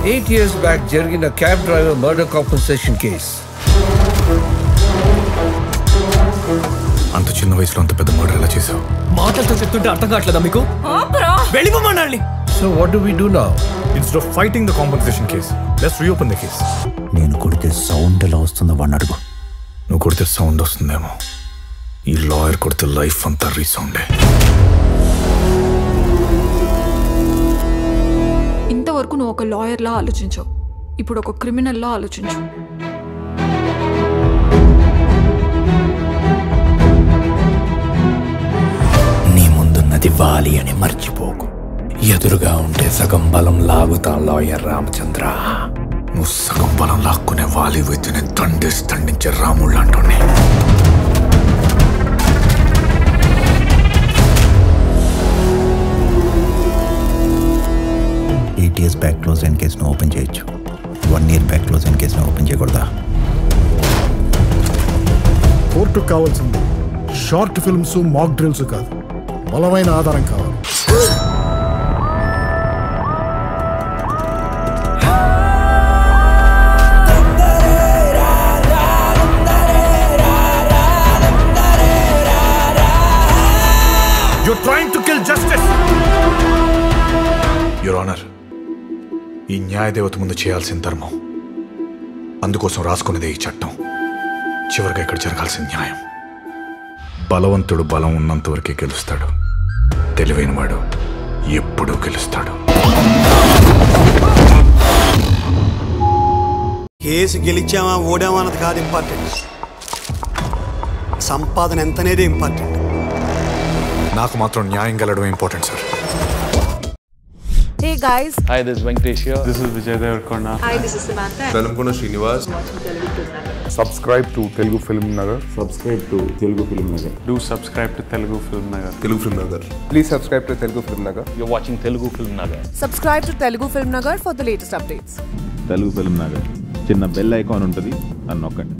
Eight years back జరిగిన cab driver murder compensation case అంత చిన్న వయసులో అంత పెద్ద మర్డర్ ఎలా చేసావు మాటలతో చెప్తుంటే అర్థం కావట్లేదా మీకు వెళ్ళిపోమన్నాళ్ళని so what do we do now instead of fighting the compensation case let's reopen the case నేను కొడితే సౌండ్ ఎలా వస్తుందో వాడిని అడుగు నువ్వు కొడితే సౌండ్ వస్తుందేమో ఈ లాయర్ కొడితే లైఫ్ అంతా రీసౌండే ఇంతవరకు నువ్వు ఒక లాయర్లా ఆలోచించావు ఇప్పుడు ఒక క్రిమినల్లా ఆలోచించు నీ ముందున్నది వాలి అని మర్చిపోకు ఎదురుగా ఉంటే సగం బలం లాగుతా లాయర్ రామచంద్ర నువ్వు సగం బలం లాక్కునే వాలి అయితే నేను తండేసి తండించే రాముళ్ళు అంటున్నా ఎయిట్ ఇయర్స్ బ్యాక్ క్లోజ్ అయిన కేసును ఓపెన్ చేయొచ్చు వన్ ఇయర్ బ్యాక్ క్లోజ్ అయిన కేసును ఓపెన్ చేయకూడదా కోర్టుకు కావాల్సింది షార్ట్ ఫిల్మ్స్ మాక్ డ్రిల్స్ కాదు బలమైన ఆధారం కావాలి You're trying to kill justice! Your honour ఈ న్యాయదేవత ముందు చేయాల్సిన ధర్మం అందుకోసం రాసుకునేదే ఈ చట్టం చివరిగా ఇక్కడ జరగాల్సిన న్యాయం బలవంతుడు బలం ఉన్నంత వరకే గెలుస్తాడు తెలివైనవాడు ఎప్పుడూ గెలుస్తాడు కేసు గెలిచామా ఓడామా అన్నది కాదు ఇంపార్టెంట్ సంపాదన ఎంత అనేది ఇంపార్టెంట్ నాకు మాత్రం న్యాయం గెలవడం important sir Hey guys, Hi, this is Venkatesh here. This is Vijay Devarkonda. hi, this is Samantha. Velankonda Srinivas subscribe to Telugu film Nagar subscribe to Telugu film Nagar Do subscribe to Telugu Film Nagar. Telugu film Nagar please subscribe to Telugu film Nagar You're watching Telugu Film Nagar. Subscribe to Telugu Film Nagar for the latest updates. Telugu film Nagar చిన్న bell icon ఉంటుంది అని నొక్కండి